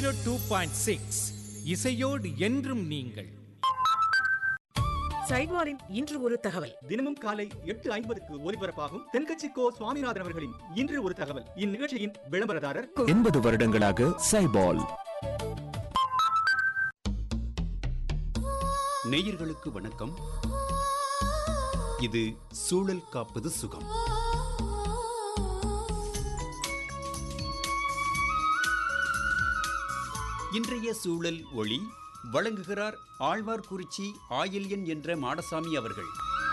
two point six இசையோடு என்றும் நீங்கள் சைட்வாரின் இன்று ஒரு தகவல் தினமும் காலை எட்டு ஐம்பதுக்கு ஒலிபரப்பாகும் தென்கட்சி கோ சுவாமிநாதன் அவர்களின் இன்று ஒரு தகவல் இந்நிகழ்ச்சியின் விளம்பரதாரர் எண்பது வருடங்களாக சைபால் நேயர்களுக்கு வணக்கம் இது சூழல் காப்பது சுகம் இன்றைய சூழல் ஒளி வழங்குகிறார் ஆழ்வார்குறிச்சி ஆயில்யன் என்ற மாடசாமி அவர்கள்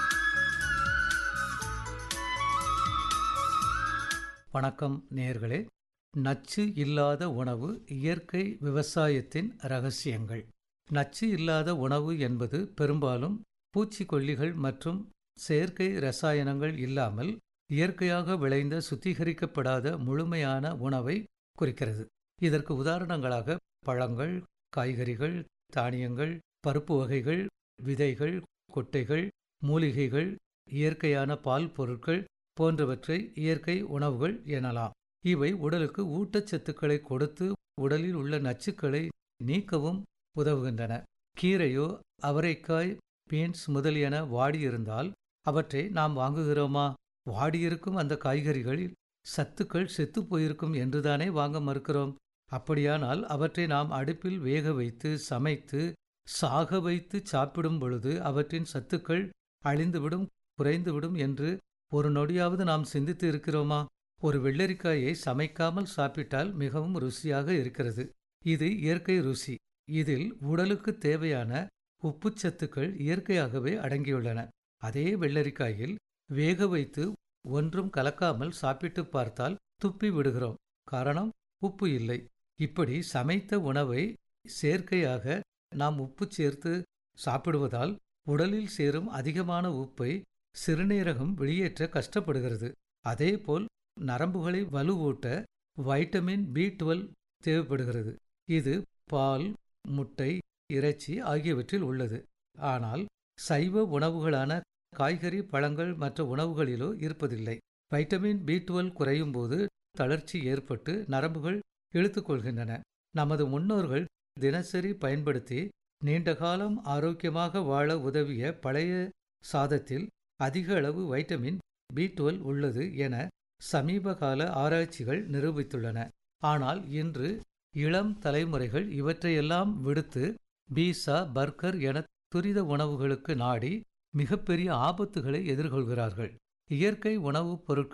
வணக்கம் நேயர்களே நச்சு இல்லாத உணவு இயற்கை விவசாயத்தின் ரகசியங்கள் நச்சு இல்லாத உணவு என்பது பெரும்பாலும் பூச்சிக்கொல்லிகள் மற்றும் செயற்கை ரசாயனங்கள் இல்லாமல் இயற்கையாக விளைந்த சுத்திகரிக்கப்படாத முழுமையான உணவை குறிக்கிறது இதற்கு உதாரணங்களாக பழங்கள் காய்கறிகள் தானியங்கள் பருப்பு வகைகள் விதைகள் கொட்டைகள் மூலிகைகள் இயற்கையான பால் பொருட்கள் போன்றவற்றை இயற்கை உணவுகள் எனலாம் இவை உடலுக்கு ஊட்டச்சத்துக்களை கொடுத்து உடலில் உள்ள நச்சுக்களை நீக்கவும் உதவுகின்றன கீரையோ அவரைக்காய் பீன்ஸ் முதலியன வாடியிருந்தால் அவற்றை நாம் வாங்குகிறோமா வாடியிருக்கும் அந்த காய்கறிகளில் சத்துக்கள் செத்துப் போயிருக்கும் என்றுதானே வாங்க மறுக்கிறோம் அப்படியானால் அவற்றை நாம் அடுப்பில் வேக வைத்து சமைத்து சாக வைத்து சாப்பிடும் பொழுது அவற்றின் சத்துக்கள் அழிந்துவிடும் குறைந்துவிடும் என்று ஒரு நொடியாவது நாம் சிந்தித்து இருக்கிறோமா ஒரு வெள்ளரிக்காயை சமைக்காமல் சாப்பிட்டால் மிகவும் ருசியாக இருக்கிறது இது இயற்கை ருசி இதில் உடலுக்கு தேவையான உப்புச்சத்துக்கள் இயற்கையாகவே அடங்கியுள்ளன அதே வெள்ளரிக்காயில் வேக வைத்து ஒன்றும் கலக்காமல் சாப்பிட்டு பார்த்தால் துப்பி விடுகிறோம் காரணம் உப்பு இல்லை இப்படி சமைத்த உணவை செயற்கையாக நாம் உப்பு சேர்த்து சாப்பிடுவதால் உடலில் சேரும் அதிகமான உப்பை சிறுநீரகம் வெளியேற்ற கஷ்டப்படுகிறது அதேபோல் நரம்புகளை வலுவூட்ட வைட்டமின் பி டுவெல் தேவைப்படுகிறது இது பால் முட்டை இறைச்சி ஆகியவற்றில் உள்ளது ஆனால் சைவ உணவுகளான காய்கறி பழங்கள் மற்ற உணவுகளிலோ இருப்பதில்லை வைட்டமின் பி டுவெல் குறையும் போது தளர்ச்சி ஏற்பட்டு நரம்புகள் இழுத்துக்கொள்கின்றன நமது முன்னோர்கள் தினசரி பயன்படுத்தி நீண்ட காலம் ஆரோக்கியமாக வாழ உதவிய பழைய சாதத்தில் அதிக அளவு வைட்டமின் பி டுவெல் உள்ளது என சமீப கால ஆராய்ச்சிகள் நிரூபித்துள்ளன ஆனால் இன்று இளம் தலைமுறைகள் இவற்றையெல்லாம் விடுத்து பீஸா பர்கர் என துரித உணவுகளுக்கு நாடி மிகப்பெரிய ஆபத்துகளை எதிர்கொள்கிறார்கள் இயற்கை உணவுப் பொருட்கள்